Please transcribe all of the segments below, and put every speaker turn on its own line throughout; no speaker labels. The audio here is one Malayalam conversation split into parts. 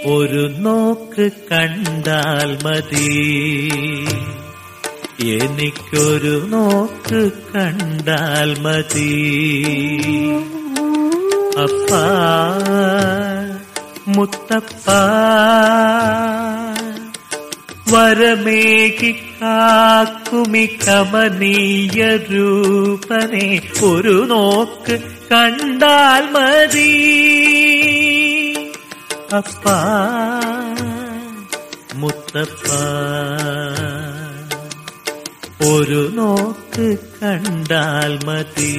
ഒരു നോക്ക് കണ്ടാൽ മതി എനിക്കൊരു നോക്ക് കണ്ടാൽ മതി അപ്പ മുത്തപ്പ വരമേകി കാക്കുമി കമനീയ രൂപനെ ഒരു നോക്ക് കണ്ടാൽ മതി അപ്പ മുത്തപ്പ ഒരു നോക്ക് കണ്ടാൽ മതി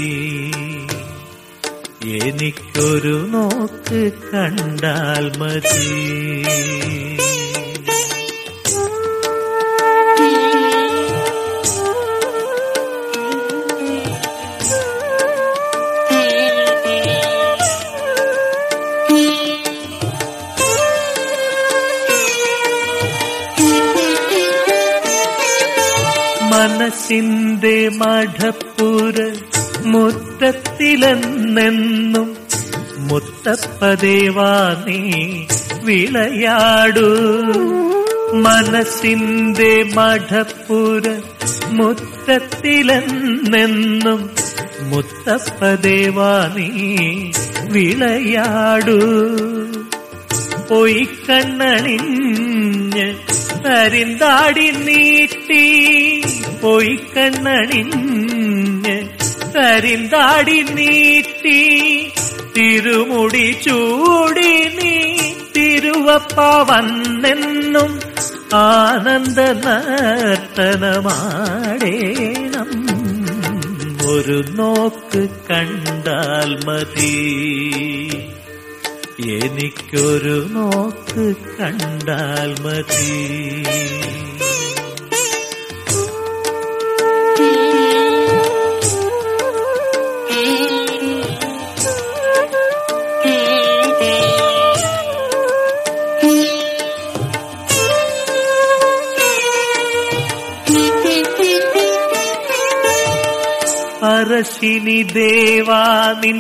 എനിക്കൊരു നോക്ക് കണ്ടാൽ മതി മനസ്സിന്റെ മഠപ്പുര മുറ്റത്തിലെന്നെന്നും മുത്തപ്പദേവാ നീ വിളയാടു മനസ്സിന്റെ മഠപ്പുര മുറ്റത്തിലെന്നെന്നും മുത്തപ്പദേവാ നീ വിളയാടു പോയി കണ്ണണിഞ്ഞ് കരിന്താടി നീട്ടി പോയി കണ്ണണിഞ്ഞ് കരിന്താടി നീട്ടി തിരുമുടി ചൂടി നീ തിരുവപ്പ വന്നെന്നും ആനന്ദ നർത്തനമാടേണം ഒരു നോക്ക് കണ്ടാൽ മതി എനിക്കൊരു നോക്ക് കണ്ടാൽ മതി പറശിനി ദേവാ നിൻ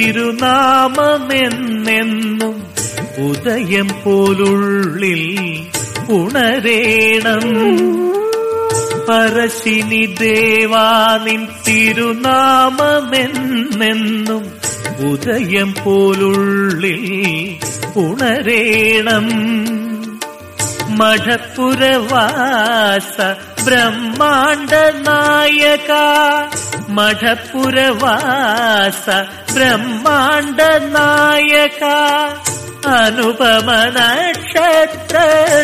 തിരുനാമമെന്നെന്നും ഉദയം പോലുള്ളിൽ ഉണരേണം പറശിനി ദേവാ നിൻ തിരുനാമമെന്നെന്നും ഉദയം പോലുള്ളിൽ ഉണരേണം മഠപ്പുരവാസ ബ്രഹ്മാണ്ട നായക മഠപ്പുരവാസ ബ്രഹ്മാണ്ട നായക അനുപമ നക്ഷത്ര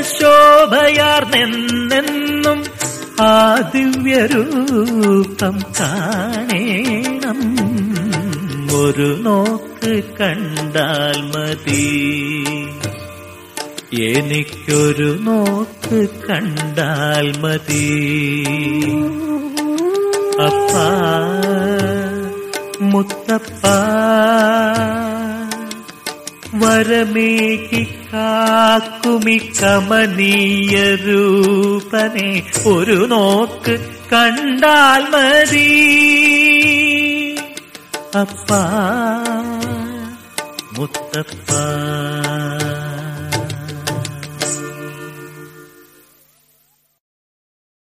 ശോഭയാർന്നെന്നും ആ ദിവ്യരൂപം കാണേണം ഒരു നോക്ക് കണ്ടാൽ മതി എനിക്കൊരു നോക്ക് കണ്ടാൽ മതി അപ്പ മുത്തപ്പ വരമേകി കാക്കുമി കമനീയ രൂപനെ ഒരു നോക്ക് കണ്ടാൽ മതി അപ്പ മുത്തപ്പ